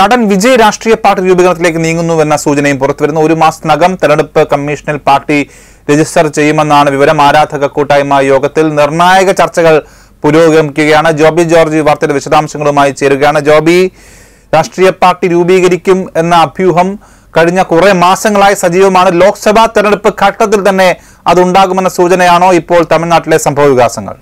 നടൻ വിജയ് രാഷ്ട്രീയ പാർട്ടി രൂപീകരണത്തിലേക്ക് നീങ്ങുന്നുവെന്ന സൂചനയും പുറത്തുവരുന്നു ഒരു മാസത്തിനകം തെരഞ്ഞെടുപ്പ് കമ്മീഷനിൽ പാർട്ടി രജിസ്റ്റർ ചെയ്യുമെന്നാണ് വിവരം ആരാധക കൂട്ടായ്മ യോഗത്തിൽ നിർണായക ചർച്ചകൾ പുരോഗമിക്കുകയാണ് ജോബി ജോർജ് ഈ വാർത്തയുടെ വിശദാംശങ്ങളുമായി ചേരുകയാണ് ജോബി രാഷ്ട്രീയ പാർട്ടി രൂപീകരിക്കും എന്ന അഭ്യൂഹം കഴിഞ്ഞ കുറെ മാസങ്ങളായി സജീവമാണ് ലോക്സഭാ തെരഞ്ഞെടുപ്പ് ഘട്ടത്തിൽ തന്നെ അതുണ്ടാകുമെന്ന സൂചനയാണോ ഇപ്പോൾ തമിഴ്നാട്ടിലെ സംഭവ വികാസങ്ങൾ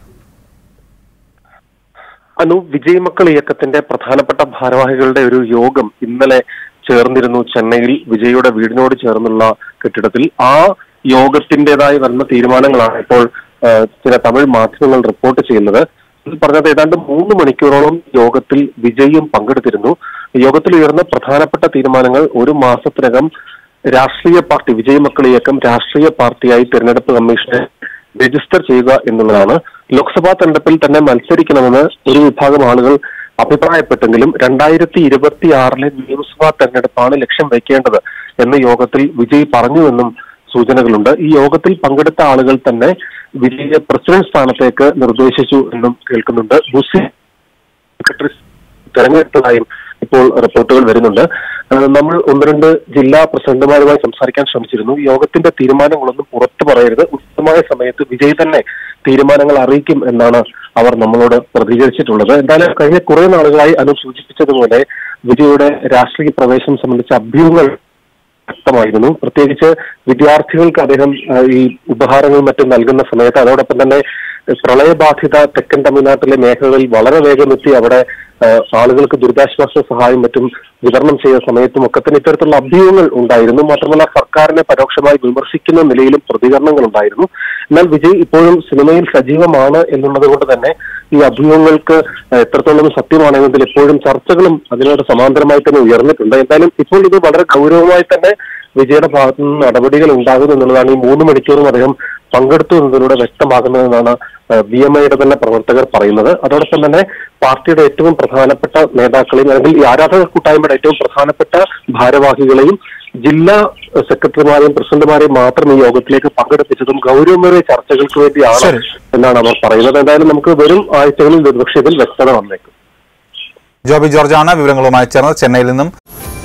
അനു വിജയ് മക്കൾ ഇയക്കത്തിന്റെ പ്രധാനപ്പെട്ട ഭാരവാഹികളുടെ ഒരു യോഗം ഇന്നലെ ചേർന്നിരുന്നു ചെന്നൈയിൽ വിജയുടെ വീടിനോട് ചേർന്നുള്ള കെട്ടിടത്തിൽ ആ യോഗത്തിന്റേതായി വന്ന തീരുമാനങ്ങളാണ് ഇപ്പോൾ ആ, ചില തമിഴ് മാധ്യമങ്ങൾ റിപ്പോർട്ട് ചെയ്യുന്നത് ഇത് പറഞ്ഞത് ഏതാണ്ട് മൂന്ന് മണിക്കൂറോളം യോഗത്തിൽ വിജയും പങ്കെടുത്തിരുന്നു യോഗത്തിൽ ഉയർന്ന പ്രധാനപ്പെട്ട തീരുമാനങ്ങൾ ഒരു മാസത്തിനകം രാഷ്ട്രീയ പാർട്ടി വിജയ് മക്കൾ ഇയക്കം രാഷ്ട്രീയ പാർട്ടിയായി തെരഞ്ഞെടുപ്പ് കമ്മീഷനെ രജിസ്റ്റർ ചെയ്യുക എന്നുള്ളതാണ് ലോക്സഭാ തെരഞ്ഞെടുപ്പിൽ തന്നെ മത്സരിക്കണമെന്ന് ഒരു വിഭാഗം ആളുകൾ അഭിപ്രായപ്പെട്ടെങ്കിലും രണ്ടായിരത്തി ഇരുപത്തി ആറിലെ നിയമസഭാ തെരഞ്ഞെടുപ്പാണ് ലക്ഷ്യം വയ്ക്കേണ്ടത് എന്ന് യോഗത്തിൽ വിജയ് പറഞ്ഞുവെന്നും സൂചനകളുണ്ട് ഈ യോഗത്തിൽ പങ്കെടുത്ത ആളുകൾ തന്നെ വിജയെ പ്രസിഡന്റ് സ്ഥാനത്തേക്ക് നിർദ്ദേശിച്ചു എന്നും കേൾക്കുന്നുണ്ട് മുസ്ലിം സെക്രട്ടറി തെരഞ്ഞെടുത്തതായും ഇപ്പോൾ റിപ്പോർട്ടുകൾ വരുന്നുണ്ട് ആ, നമ്മൾ ഒന്ന് രണ്ട് ജില്ലാ പ്രസിഡന്റുമാരുമായി സംസാരിക്കാൻ ശ്രമിച്ചിരുന്നു ഈ യോഗത്തിന്റെ തീരുമാനങ്ങളൊന്നും പുറത്തു പറയരുത് ഉചിതമായ സമയത്ത് വിജയ് തന്നെ തീരുമാനങ്ങൾ അറിയിക്കും എന്നാണ് അവർ നമ്മളോട് പ്രതികരിച്ചിട്ടുള്ളത് എന്തായാലും കഴിഞ്ഞ കുറെ നാളുകളായി അനു സൂചിപ്പിച്ചതുപോലെ വിജയുടെ രാഷ്ട്രീയ പ്രവേശനം സംബന്ധിച്ച അഭ്യൂഹങ്ങൾ ശക്തമായിരുന്നു പ്രത്യേകിച്ച് വിദ്യാർത്ഥികൾക്ക് അദ്ദേഹം ആ, ഈ ഉപഹാരങ്ങളും മറ്റും നൽകുന്ന സമയത്ത് അതോടൊപ്പം തന്നെ പ്രളയബാധിത തെക്കൻ തമിഴ്നാട്ടിലെ മേഖലകളിൽ വളരെ വേഗം എത്തി അവിടെ ആ, ആളുകൾക്ക് ദുരിതാശ്വാസ സഹായം മറ്റും വിതരണം ചെയ്ത സമയത്തും ഒക്കെ തന്നെ ഇത്തരത്തിലുള്ള അഭ്യൂഹങ്ങൾ ഉണ്ടായിരുന്നു മാത്രമല്ല സർക്കാരിനെ പരോക്ഷമായി വിമർശിക്കുന്ന നിലയിലും പ്രതികരണങ്ങൾ ഉണ്ടായിരുന്നു എന്നാൽ വിജയ് ഇപ്പോഴും സിനിമയിൽ സജീവമാണ് എന്നുള്ളത് കൊണ്ട് തന്നെ ഈ അഭ്യൂഹങ്ങൾക്ക് എത്രത്തോളം സത്യമാണെന്നതിൽ എപ്പോഴും ചർച്ചകളും അതിനോട് സമാന്തരമായി തന്നെ ഉയർന്നിട്ടുണ്ട് എന്തായാലും ഇപ്പോൾ ഇത് വളരെ ഗൗരവമായി തന്നെ വിജയുടെ ഭാഗത്തു നിന്ന് നടപടികൾ ഉണ്ടാകും എന്നുള്ളതാണ് ഈ മൂന്ന് മണിക്കൂറും അദ്ദേഹം പങ്കെടുത്തു എന്നതിലൂടെ വ്യക്തമാകുന്നതെന്നാണ് ബി എം ഐയുടെ തന്നെ പ്രവർത്തകർ പറയുന്നത് അതോടൊപ്പം തന്നെ പാർട്ടിയുടെ ഏറ്റവും പ്രധാനപ്പെട്ട നേതാക്കളെയും അല്ലെങ്കിൽ ഈ ആരാധക കൂട്ടായ്മയുടെ ഏറ്റവും പ്രധാനപ്പെട്ട ഭാരവാഹികളെയും ജില്ലാ സെക്രട്ടറിമാരെയും പ്രസിഡന്റുമാരെയും മാത്രം ഈ യോഗത്തിലേക്ക് പങ്കെടുപ്പിച്ചതും ഗൗരവമേറിയ ചർച്ചകൾക്ക് വേണ്ടിയാണ് ശരി. എന്നാണ് അവർ പറയുന്നത് എന്തായാലും നമുക്ക് വരും ആഴ്ചകളിൽ ഒരുപക്ഷെ ഇതിൽ വ്യക്തത വന്നേക്കും ജോബി ജോർജാണ് വിവരങ്ങളുമായി ചേർന്നത് ചെന്നൈയിൽ നിന്നും